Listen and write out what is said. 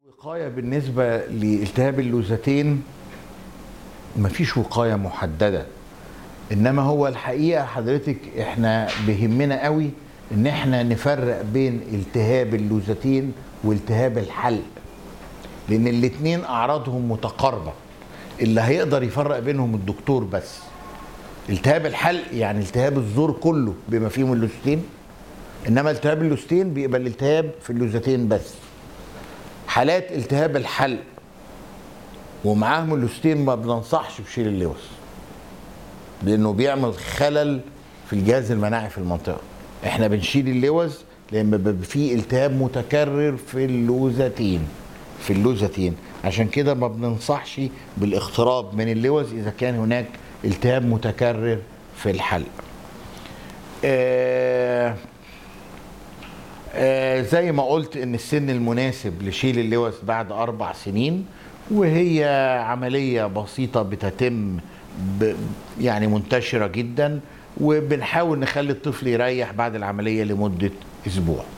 وقاية بالنسبة لالتهاب اللوزتين مفيش وقاية محددة انما هو الحقيقة حضرتك احنا بيهمنا قوي ان احنا نفرق بين التهاب اللوزتين والتهاب الحلق لان الاتنين اعراضهم متقاربة اللي هيقدر يفرق بينهم الدكتور بس التهاب الحلق يعني التهاب الزور كله بما فيهم اللوزتين انما التهاب اللوزتين بيبقى الالتهاب في اللوزتين بس حالات التهاب الحلق ومعاهم اللوستين ما بننصحش بشيل اللوز لانه بيعمل خلل في الجهاز المناعي في المنطقه احنا بنشيل اللوز لان بيبقى فيه التهاب متكرر في اللوزتين في اللوزتين عشان كده ما بننصحش بالاقتراب من اللوز اذا كان هناك التهاب متكرر في الحلق آه آه زي ما قلت ان السن المناسب لشيل اللوز بعد اربع سنين وهي عمليه بسيطه بتتم ب يعني منتشره جدا وبنحاول نخلي الطفل يريح بعد العمليه لمده اسبوع